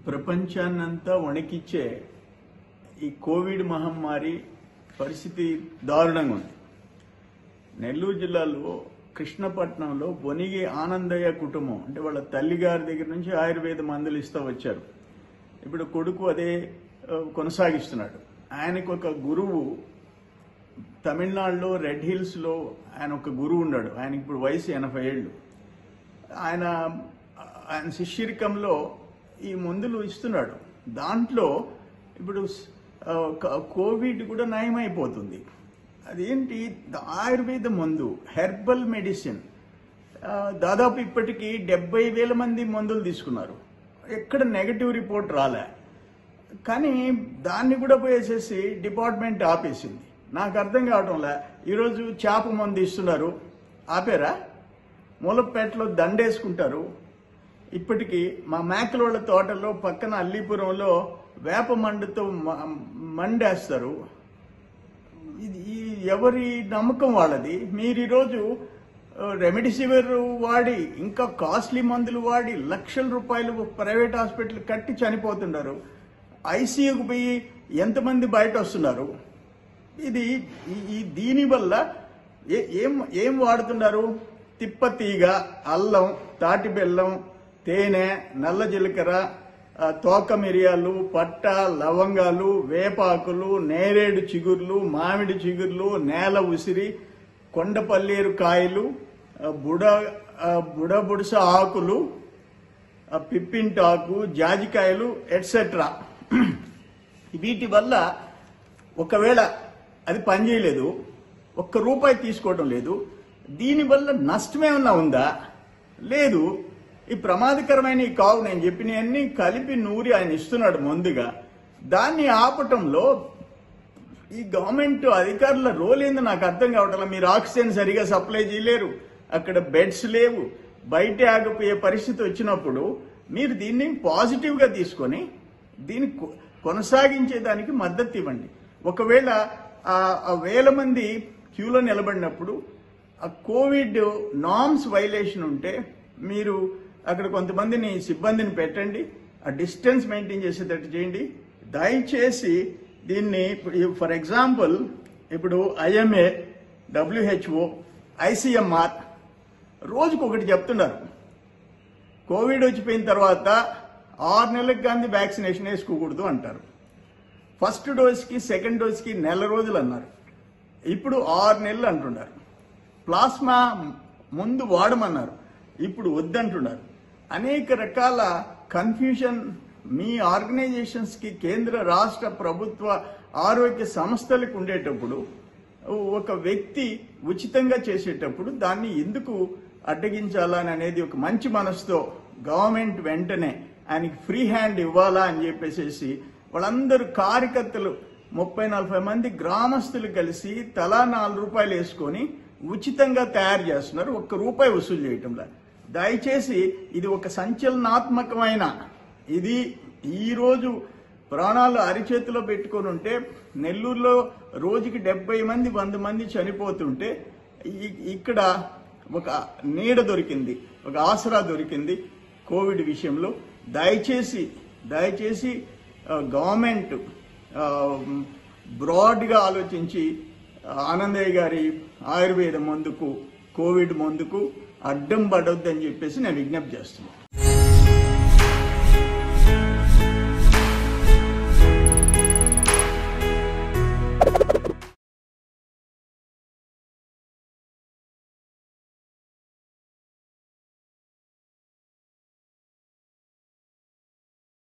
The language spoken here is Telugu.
ప్రపంచాన్నంతా వణికిచ్చే ఈ కోవిడ్ మహమ్మారి పరిస్థితి దారుణంగా ఉంది నెల్లూరు జిల్లాలో కృష్ణపట్నంలో బొనిగి ఆనందయ్య కుటుంబం అంటే వాళ్ళ తల్లిగారి దగ్గర నుంచి ఆయుర్వేద మందులు ఇస్తూ వచ్చారు ఇప్పుడు కొడుకు అదే ఆ, కొనసాగిస్తున్నాడు ఆయనకు ఒక గురువు తమిళనాడులో రెడ్ హిల్స్లో ఆయన ఒక గురువు ఉన్నాడు ఆయన ఇప్పుడు వయసు ఎనభై ఏళ్ళు ఆయన ఆయన శిష్యరికంలో ఈ మందులు ఇస్తున్నాడు దాంట్లో ఇప్పుడు ఆ, క- కోవిడ్ కూడా నయమైపోతుంది అదేంటి ద- ఆయుర్వేద మందు హెర్బల్ మెడిసిన్ ఆ, దాదాపు ఇప్పటికీ డెబ్బై వేల మంది మందులు తీసుకున్నారు ఎక్కడ నెగటివ్ రిపోర్ట్ రాలే కానీ దాన్ని కూడా పోయేసేసి డిపార్ట్మెంట్ ఆపేసింది నాకు అర్థం కావడంలే ఈరోజు చేప మందు ఇస్తున్నారు ఆపేరా మూలపేటలో దండేసుకుంటారు ఇప్పటికీ మా మేకలోళ్ళ తోటలో పక్కన అల్లీపురంలో వేప మండుతో మ- మండేస్తారు ఇది ఈ ఎవరి నమ్మకం వాళ్ళది మీరు ఈరోజు రెమెడిసివిర్ వాడి ఇంకా కాస్ట్లీ మందులు వాడి లక్షల రూపాయలు ప్రైవేట్ హాస్పిటల్ కట్టి చనిపోతున్నారు ఐసీయూకి పోయి ఎంతమంది బయట వస్తున్నారు ఇది ఈ- ఈ దీని వల్ల ఏ- ఏం ఏం వాడుతున్నారు తిప్పతీగ అల్లం తాటి బెల్లం తేనె నల్ల జీలకర్ర ఆ, తోక మిరియాలు పట్ట లవంగాలు వేపాకులు నేరేడు చిగుర్లు మామిడి చిగుర్లు నేల ఉసిరి కొండపల్లేరు కాయలు ఆ, బుడ ఆ, బుడబుడుస ఆకులు ఆ, పిప్పింటాకు జాజికాయలు ఎట్సెట్రా వీటి వల్ల ఒకవేళ అది పనిచేయలేదు ఒక్క రూపాయి తీసుకోవడం లేదు దీనివల్ల నష్టమేమన్నా ఉందా లేదు ఈ ప్రమాదకరమైన ఈ కావు నేను చెప్పినవన్నీ కలిపి నూరి ఆయన ఇస్తున్నాడు ముందుగా దాన్ని ఆపటంలో ఈ గవర్నమెంట్ అధికారుల రోల్ ఏందో నాకు అర్థం కావట్లేదు మీరు ఆక్సిజన్ సరిగా సప్లై చేయలేరు అక్కడ బెడ్స్ లేవు బయట ఆగిపోయే పరిస్థితి వచ్చినప్పుడు మీరు దీన్ని పాజిటివ్గా తీసుకొని దీన్ని కొ- కొనసాగించేదానికి మద్దతు ఇవ్వండి ఒకవేళ ఆ ఆ వేల మంది క్యూలో నిలబడినప్పుడు ఆ కోవిడ్ నామ్స్ వైలేషన్ ఉంటే మీరు అక్కడ కొంతమందిని సిబ్బందిని పెట్టండి ఆ డిస్టెన్స్ మెయింటైన్ చేసేటట్టు చేయండి దయచేసి దీన్ని ఫర్ ఎగ్జాంపుల్ ఇప్పుడు ఐఎంఏ డబ్ల్యూహెచ్ఓ ఐసీఎంఆర్ రోజుకు ఒకటి చెప్తున్నారు కోవిడ్ వచ్చిపోయిన తర్వాత ఆరు నెలలకు కానీ వ్యాక్సినేషన్ వేసుకోకూడదు అంటారు ఫస్ట్ డోస్కి సెకండ్ డోస్కి నెల రోజులు అన్నారు ఇప్పుడు ఆరు నెలలు అంటున్నారు ప్లాస్మా ముందు వాడమన్నారు ఇప్పుడు వద్దంటున్నారు అనేక రకాల కన్ఫ్యూజన్ మీ ఆర్గనైజేషన్స్కి కేంద్ర రాష్ట్ర ప్రభుత్వ ఆరోగ్య సంస్థలకు ఉండేటప్పుడు ఒక వ్యక్తి ఉచితంగా చేసేటప్పుడు దాన్ని ఎందుకు అడ్డగించాలని అనేది ఒక మంచి మనసుతో గవర్నమెంట్ వెంటనే ఆయనకి ఫ్రీ హ్యాండ్ ఇవ్వాలా అని చెప్పేసి వాళ్ళందరూ కార్యకర్తలు ముప్పై నలభై మంది గ్రామస్తులు కలిసి తలా నాలుగు రూపాయలు వేసుకొని ఉచితంగా తయారు చేస్తున్నారు ఒక్క రూపాయి వసూలు చేయటంలా దయచేసి ఇది ఒక సంచలనాత్మకమైన ఇది ఈరోజు ప్రాణాలు అరిచేతిలో పెట్టుకొని ఉంటే నెల్లూరులో రోజుకి డెబ్బై మంది వంద మంది చనిపోతుంటే ఇ- ఇక్కడ ఒక నీడ దొరికింది ఒక ఆసరా దొరికింది కోవిడ్ విషయంలో దయచేసి దయచేసి ఆ, గవర్నమెంట్ ఆ, బ్రాడ్గా ఆలోచించి ఆ, ఆనందయ్య గారి ఆయుర్వేద మందుకు కోవిడ్ మందుకు అడ్డం పడొద్దని చెప్పేసి నేను విజ్ఞప్తి చేస్తున్నాను